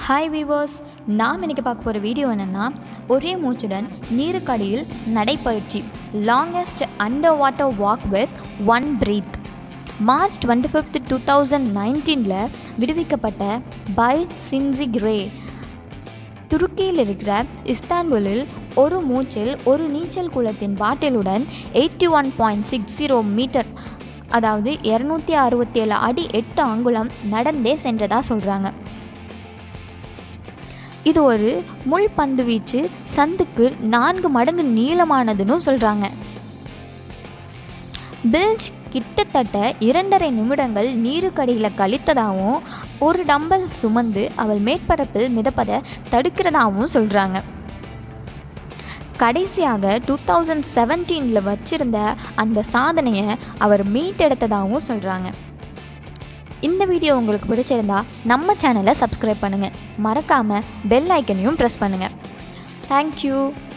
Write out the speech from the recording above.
hi viewers நாம் இன்றைக்கி பார்க்க போகிற வீடியோ என்னென்னா ஒரே மூச்சுடன் நீருக்கடியில் நடைப்பயிற்சி longest under water walk with one breath March twenty fifth two thousand நைன்டீனில் விடுவிக்கப்பட்ட பை சின்சிக் ரே துருக்கியில் இருக்கிற இஸ்தான்புலில் ஒரு மூச்சில் ஒரு நீச்சல் குளத்தின் பாட்டிலுடன் eighty one point six zero meter அதாவது இரநூத்தி அறுபத்தி ஏழு அடி எட்டு அங்குலம் நடந்தே சென்றதாக சொல்கிறாங்க இது ஒரு முள் பந்து வீச்சு சந்துக்கு நான்கு மடங்கு நீளமானதுன்னு சொல்கிறாங்க பில்ஜ் கிட்டத்தட்ட இரண்டரை நிமிடங்கள் நீருக்கடியில் கழித்ததாகவும் ஒரு டம்பல் சுமந்து அவள் மேற்பரப்பில் மிதப்பதை தடுக்கிறதாகவும் சொல்கிறாங்க கடைசியாக டூ தௌசண்ட் செவன்டீனில் வச்சிருந்த அந்த சாதனையை அவர் மீட்டெடுத்ததாகவும் சொல்கிறாங்க இந்த வீடியோ உங்களுக்கு பிடிச்சிருந்தா நம்ம சேனலை சப்ஸ்கிரைப் பண்ணுங்கள் மறக்காமல் பெல் ஐக்கனையும் ப்ரெஸ் பண்ணுங்கள் தேங்க்யூ